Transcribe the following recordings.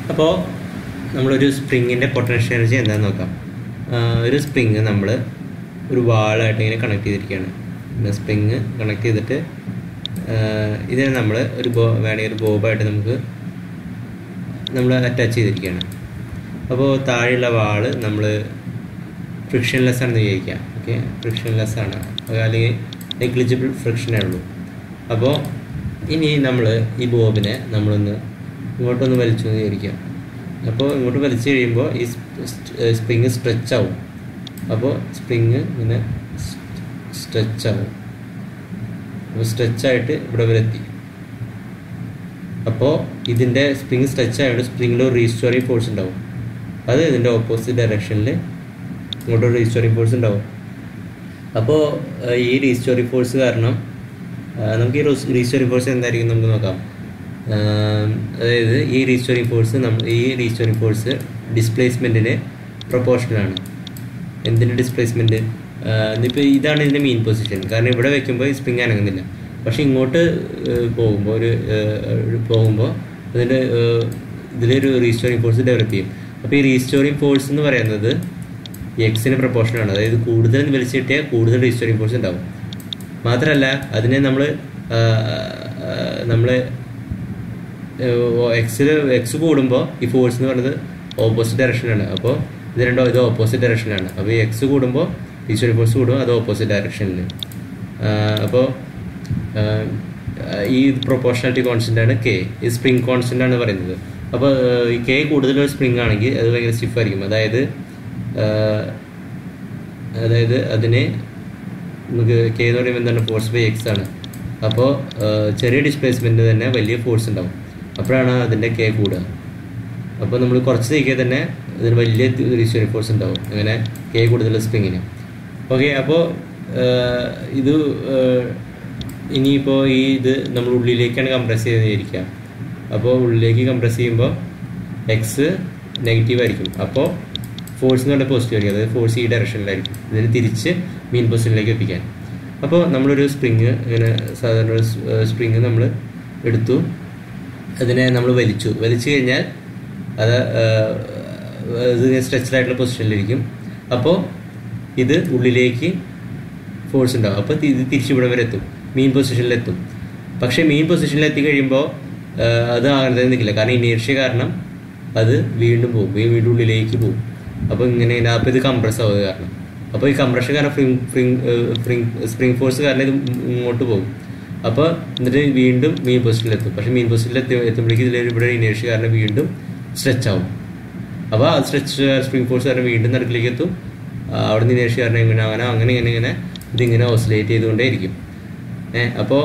അപ്പോൾ നമ്മളൊരു സ്പ്രിങ്ങിൻ്റെ potential energy എന്താണെന്ന് നോക്കാം ആ, ഒരു സ്പ്രിങ് നമ്മൾ ഒരു വാളായിട്ട് ഇങ്ങനെ കണക്ട് ചെയ്തിരിക്കുകയാണ് പിന്നെ സ്പ്രിങ് കണക്ട് ചെയ്തിട്ട് ആ, ഇതിനെ നമ്മൾ ഒരു ബോ വേണമെങ്കിൽ ഒരു ബോബായിട്ട് നമുക്ക് നമ്മൾ അറ്റാച്ച് ചെയ്തിരിക്കുകയാണ് അപ്പോൾ താഴെയുള്ള വാള് നമ്മൾ ഫ്രിക്ഷൻലെസ് ആണെന്ന് വിചാരിക്കാം ഓക്കെ ഫ്രിക്ഷൻലെസ് ആണ് അത് അല്ലെങ്കിൽ നെഗ്ലിജിബിൾ ഫ്രിക്ഷനേ ഉള്ളൂ അപ്പോൾ ഇനി നമ്മൾ ഈ ബോബിനെ നമ്മളൊന്ന് ഇങ്ങോട്ടൊന്ന് വലിച്ചു എന്ന് വിചാരിക്കാം അപ്പോൾ ഇങ്ങോട്ട് വലിച്ചു കഴിയുമ്പോൾ ഈ സ്പ്രിങ് സ്ട്രെച്ച് ആവും അപ്പോൾ സ്പ്രിങ് ഇങ്ങനെ സ്ട്രെച്ച് ആവും അപ്പോൾ സ്ട്രെച്ച് ആയിട്ട് ഇവിടെ വരെ എത്തി അപ്പോൾ ഇതിൻ്റെ സ്പ്രിങ് സ്ട്രെച്ച് ആയതുകൊണ്ട് സ്പ്രിങ്ങിൽ ഒരു റീസ്റ്റോറിങ് ഫോഴ്സ് ഉണ്ടാവും അത് ഇതിൻ്റെ ഓപ്പോസിറ്റ് ഡയറക്ഷനിൽ ഇങ്ങോട്ട് ഒരു റീസ്റ്റോറിങ് ഫോഴ്സ് ഉണ്ടാവും അപ്പോൾ ഈ റീസ്റ്റോറിങ് ഫോഴ്സ് കാരണം ആ, നമുക്ക് ഈ റീസ്റ്റോറിങ് ഫോഴ്സ് എന്തായിരിക്കും നമുക്ക് നോക്കാം ആ, അതായത് ഈ റീസ്റ്റോറിങ് ഫോഴ്സ് നമ്മൾ ഈ റീസ്റ്റോറിങ് ഫോഴ്സ് ഡിസ്പ്ലേസ്മെൻറ്റിന് പ്രൊപ്പോർഷണലാണ് എന്തിൻ്റെ ഡിസ്പ്ലേസ്മെൻറ്റ് ഇതിപ്പോൾ ഇതാണ് ഇതിൻ്റെ മെയിൻ പൊസിഷൻ കാരണം ഇവിടെ വെക്കുമ്പോൾ ഈ സ്പ്രിങ് അനങ്ങുന്നില്ല പക്ഷേ ഇങ്ങോട്ട് പോകുമ്പോൾ ഒരു ഏഹ്, പോകുമ്പോൾ അതിൻ്റെ ഏഹ്, ഇതിലൊരു റീസ്റ്റോറിങ് ഫോഴ്സ് ഡെവലപ്പ് ചെയ്യും അപ്പോൾ ഈ റീസ്റ്റോറിങ് ഫോഴ്സ് എന്ന് പറയുന്നത് എക്സിന് പ്രപ്പോർഷനാണ് അതായത് കൂടുതൽ വലിച്ചു കിട്ടിയാൽ കൂടുതൽ റീസ്റ്റോറിങ് ഫോഴ്സ് ഉണ്ടാവും മാത്രമല്ല അതിനെ നമ്മൾ നമ്മൾ എക്സിൽ എക്സ് കൂടുമ്പോൾ ഈ ഫോഴ്സ് എന്ന് പറയുന്നത് ഓപ്പോസിറ്റ് ഡയറക്ഷനാണ് അപ്പോൾ ഇത് രണ്ടോ ഇത് ഓപ്പോസിറ്റ് ഡയറക്ഷനാണ് അപ്പോൾ ഈ എക്സ് കൂടുമ്പോൾ ഈശ്വരി ഫോഴ്സ് കൂടുമ്പോൾ അത് ഓപ്പോസിറ്റ് ഡയറക്ഷനിൽ അപ്പോൾ ഈ പ്രൊപ്പോർഷണാലിറ്റി കോൺസ്റ്റൻ്റ് ആണ് കെ ഈ സ്പ്രിങ് കോൺസ്റ്റൻ്റ് ആണ് പറയുന്നത് അപ്പോൾ ഈ കെ കൂടുതലൊരു സ്പ്രിങ് ആണെങ്കിൽ അത് ഭയങ്കര സ്റ്റിഫ് ആയിരിക്കും അതായത് ആ, അതായത് അതിനെ നമുക്ക് കെ എന്ന് പറയുമ്പോൾ എന്താണ് ഫോഴ്സ് ബൈ എക്സ് ആണ് അപ്പോൾ ചെറിയ ഡിസ്പ്ലേസ്മെൻറ്റ് തന്നെ വലിയ ഫോഴ്സ് ഉണ്ടാവും അപ്പോഴാണ് അതിൻ്റെ കെ കൂടുക അപ്പോൾ നമ്മൾ കുറച്ച് നീക്കിയാൽ തന്നെ ഇതിന് വലിയ റീസ്റ്റോറിംഗ് ഫോഴ്സ് ഉണ്ടാവും അങ്ങനെ കെ കൂടുതൽ സ്പ്രിങ്ങിന് ഓക്കെ അപ്പോൾ ഇത് ആഹ്, ഇനിയിപ്പോൾ ഈ ഇത് നമ്മൾ ഉള്ളിലേക്കാണ് കംപ്രസ് ചെയ്തിരിക്കുക അപ്പോൾ ഉള്ളിലേക്ക് കംപ്രസ് ചെയ്യുമ്പോൾ എക്സ് നെഗറ്റീവ് ആയിരിക്കും അപ്പോൾ ഫോഴ്സ് എന്ന് പറഞ്ഞാൽ പോസിറ്റീവ് ആയിരിക്കും അതായത് ഫോഴ്സ് ഈ ഡയറക്ഷനിലായിരിക്കും ഇതിന് തിരിച്ച് മീൻ പൊസിഷനിലേക്ക് എത്തിക്കാൻ അപ്പോൾ നമ്മളൊരു സ്പ്രിങ് ഇങ്ങനെ സാധാരണ ഒരു സ്പ്രിങ് നമ്മൾ എടുത്തു അതിനെ നമ്മൾ വലിച്ചു വലിച്ചു കഴിഞ്ഞാൽ അത് ഇത് സ്ട്രെച്ചഡ് ആയിട്ടുള്ള പൊസിഷനിലിരിക്കും അപ്പോൾ ഇത് ഉള്ളിലേക്ക് ഫോഴ്സ് ഉണ്ടാവും അപ്പോൾ ഇത് തിരിച്ച് ഇവിടെ വരെ എത്തും മീൻ പൊസിഷനിലെത്തും പക്ഷേ മീൻ പൊസിഷനിൽ എത്തി കഴിയുമ്പോൾ അത് അങ്ങനെ നിൽക്കില്ല കാരണം ഇനേർഷ്യ കാരണം അത് വീണ്ടും പോകും വീ- വീണ്ടും ഉള്ളിലേക്ക് പോകും അപ്പോൾ ഇങ്ങനെ അപ്പോൾ ഇത് കംപ്രസ് ആവുക കാരണം അപ്പോൾ ഈ കംപ്രഷൻ കാരണം ഫ്രിങ് ഫ്രിങ് ഫ്രിങ് സ്പ്രിങ് ഫോഴ്സ് കാരണം ഇത് ഇങ്ങോട്ട് പോകും അപ്പോൾ എന്നിട്ട് വീണ്ടും മീൻ പൊസിഷനിലെത്തും പക്ഷേ മീൻ പൊസിഷനിൽ എത്തി എത്തുമ്പോഴേക്കും ഇതിൽ ഇവിടെ ഇനേർഷ്യ കാരണം വീണ്ടും സ്ട്രെച്ച് ആവും അപ്പോൾ ആ സ്ട്രെച്ച് സ്പ്രിങ് ഫോഴ്സ് കാരണം വീണ്ടും നടുക്കിലേക്ക് എത്തും ആ, അവിടെ നിന്ന് ഇനേർഷ്യ കാരണം ഇങ്ങനെ അങ്ങനെ അങ്ങനെ ഇങ്ങനെ ഇങ്ങനെ ഇതിങ്ങനെ ഓസിലേറ്റ് ചെയ്തുകൊണ്ടേ ഇരിക്കും ഏഹ് അപ്പോൾ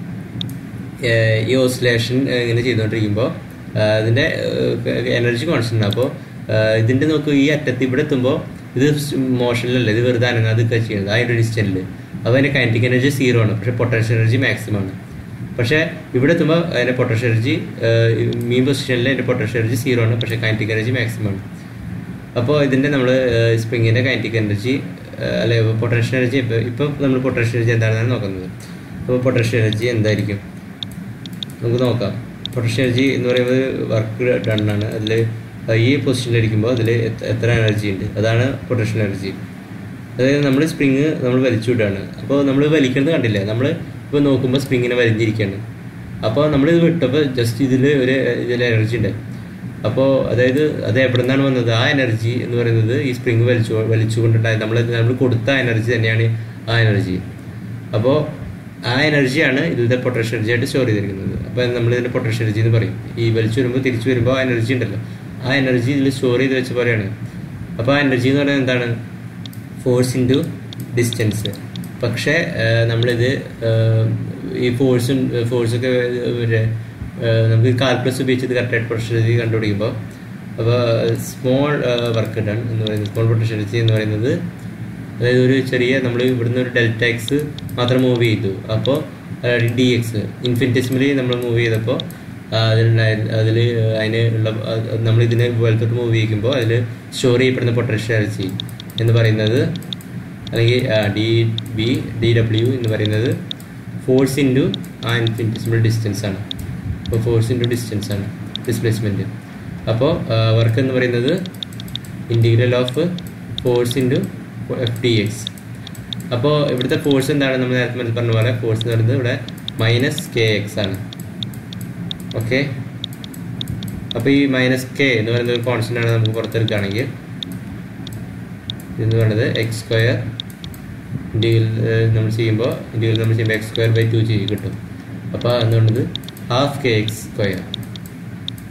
ഈ ഓസിലേഷൻ ഇങ്ങനെ ചെയ്തുകൊണ്ടിരിക്കുമ്പോൾ ഇതിൻ്റെ എനർജി കോൺസ്റ്റൻ്റ് അപ്പോൾ ഇതിൻ്റെ നോക്കൂ ഈ അറ്റത്ത് ഇവിടെ എത്തുമ്പോൾ ഇത് മോഷനിലല്ല ഇത് വെറുതെ അനങ്ങാതൊക്കെ ചെയ്യുന്നത് ആ ഒരു ഡിസ്റ്റൻറ്റിൽ അപ്പോൾ അതിൻ്റെ കൈനറ്റിക് എനർജി സീറോ ആണ് പക്ഷേ പൊട്ടൻഷ്യൽ എനർജി മാക്സിമം ആണ് പക്ഷേ ഇവിടെ എത്തുമ്പോൾ അതിൻ്റെ പൊട്ടൻഷ്യൽ എനർജി മീൻ പൊസിഷനിൽ അതിൻ്റെ പൊട്ടൻഷ്യൽ എനർജി സീറോ ആണ് പക്ഷേ കൈനറ്റിക് എനർജി മാക്സിമം ആണ് അപ്പോൾ ഇതിൻ്റെ നമ്മൾ സ്പ്രിങ്ങിൻ്റെ കൈനറ്റിക് എനർജി അല്ലെ പൊട്ടൻഷ്യൽ എനർജി ഇപ്പോൾ ഇപ്പോൾ നമ്മൾ പൊട്ടൻഷ്യൽ എനർജി എന്താണെന്നാണ് നോക്കുന്നത് അപ്പോൾ പൊട്ടൻഷ്യൽ എനർജി എന്തായിരിക്കും നമുക്ക് നോക്കാം പൊട്ടൻഷ്യൽ എനർജി എന്ന് പറയുന്നത് വർക്ക് ഡൺ ആണ് അതിൽ ഈ പൊസിഷനിലിരിക്കുമ്പോൾ അതിൽ എത്ര എനർജി ഉണ്ട് അതാണ് പൊട്ടൻഷ്യൽ എനർജി അതായത് നമ്മൾ സ്പ്രിങ് നമ്മൾ വലിച്ചു വിടുകയാണ് അപ്പോൾ നമ്മൾ വലിക്കുന്നത് കണ്ടില്ല നമ്മൾ ഇപ്പോൾ നോക്കുമ്പോൾ സ്പ്രിങ്ങിനെ വലിഞ്ഞിരിക്കുകയാണ് അപ്പോൾ നമ്മളിത് വിട്ടപ്പോൾ ജസ്റ്റ് ഇതിൽ ഒരു ഇതിൽ എനർജി ഉണ്ട് അപ്പോൾ അതായത് അത് എവിടെ നിന്നാണ് വന്നത് ആ എനർജി എന്ന് പറയുന്നത് ഈ സ്പ്രിങ് വലിച്ചു വലിച്ചുകൊണ്ടുണ്ടായത് നമ്മൾ നമ്മൾ കൊടുത്ത എനർജി തന്നെയാണ് ആ എനർജി അപ്പോൾ ആ എനർജിയാണ് ഇതിൻ്റെ പൊട്ടൻഷ്യൽ എനർജി ആയിട്ട് സ്റ്റോർ ചെയ്തിരിക്കുന്നത് അപ്പോൾ നമ്മൾ ഇതിൻ്റെ പൊട്ടൻഷ്യൽ എനർജി എന്ന് പറയും ഈ വലിച്ചു വരുമ്പോൾ തിരിച്ചു വരുമ്പോൾ ആ എനർജി ഉണ്ടല്ലോ ആ എനർജി ഇതിൽ സ്റ്റോർ ചെയ്ത് വെച്ച പോലെയാണ് അപ്പോൾ ആ എനർജി എന്ന് പറയുന്നത് എന്താണ് ഫോഴ്സ് ഇൻറ്റു ഡിസ്റ്റൻസ് പക്ഷേ ആ, നമ്മളിത് ആ, ഈ ഫോഴ്സും ഫോഴ്സൊക്കെ ഒരു ആ, നമുക്ക് കാൽക്കുലസ് ഉപയോഗിച്ചത് കറക്റ്റായിട്ട് പൊട്ടൻഷ്യൽ എനർജി കണ്ടുപിടിക്കുമ്പോൾ അപ്പോൾ സ്മോൾ വർക്ക് ഡൺ എന്ന് പറയുന്നത് സ്മോൾ പൊട്ടൻഷ്യൽ എനർജി എന്ന് പറയുന്നത് അതായത് ഒരു ചെറിയ നമ്മൾ ഇവിടുന്ന് ഒരു ഡെൽറ്റ എക്സ് മാത്രം മൂവ് ചെയ്തു അപ്പോൾ ഡി എക്സ് ഇൻഫിനിറ്റിസ്മലി നമ്മൾ മൂവ് ചെയ്തപ്പോൾ അതിലുണ്ടായ അതിൽ അതിന് ഉള്ള നമ്മൾ ഇതിനെ വലത്തോട്ട് മൂവ് ചെയ്യിക്കുമ്പോൾ അതിൽ സ്റ്റോർ ചെയ്യപ്പെടുന്ന പൊട്ടൻഷ്യൽ എനർജി എന്ന് പറയുന്നത് അല്ലെങ്കിൽ ഡി ബി ഡി ഡബ്ല്യു എന്ന് പറയുന്നത് ഫോഴ്സ് ഇൻറ്റു ആ ഇൻഫിനിറ്റിസിമൽ ഡിസ്റ്റൻസ് ആണ് അപ്പോൾ ഫോഴ്സ് ഇൻറ്റു ഡിസ്റ്റൻസ് ആണ് ഡിസ്പ്ലേസ്മെൻറ്റ് അപ്പോൾ വർക്ക് എന്ന് പറയുന്നത് integral of force into F D X അപ്പോൾ ഇവിടുത്തെ ഫോഴ്സ് എന്താണ് നമ്മൾ നേരത്തെ മനസ്സിൽ പറഞ്ഞ പോലെ ഫോഴ്സ് എന്ന് പറയുന്നത് ഇവിടെ മൈനസ് കെ എക്സ് ആണ് ഓക്കെ അപ്പോൾ ഈ മൈനസ് കെ എന്ന് പറയുന്ന ഒരു കോൺസ്റ്റൻ്റ് ആണ് നമുക്ക് പുറത്തെടുക്കുകയാണെങ്കിൽ ഇതെന്ന് പറയുന്നത് എക്സ് സ്ക്വയർ ഇൻറ്റിഗ്രൽ നമ്മൾ ചെയ്യുമ്പോൾ ഇൻറ്റിഗ്രൽ നമ്മൾ ചെയ്യുമ്പോൾ എക്സ് സ്ക്വയർ ബൈ ടു ചെയ്യും കിട്ടും അപ്പോൾ എന്ന് പറയുന്നത് ഹാഫ് കെ എക്സ് സ്ക്വയർ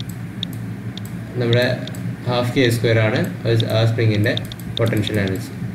നമ്മുടെ ഹാഫ് കെ സ്ക്വയർ ആണ് ആ സ്പ്രിങ്ങിൻ്റെ പൊട്ടൻഷ്യൽ എനർജി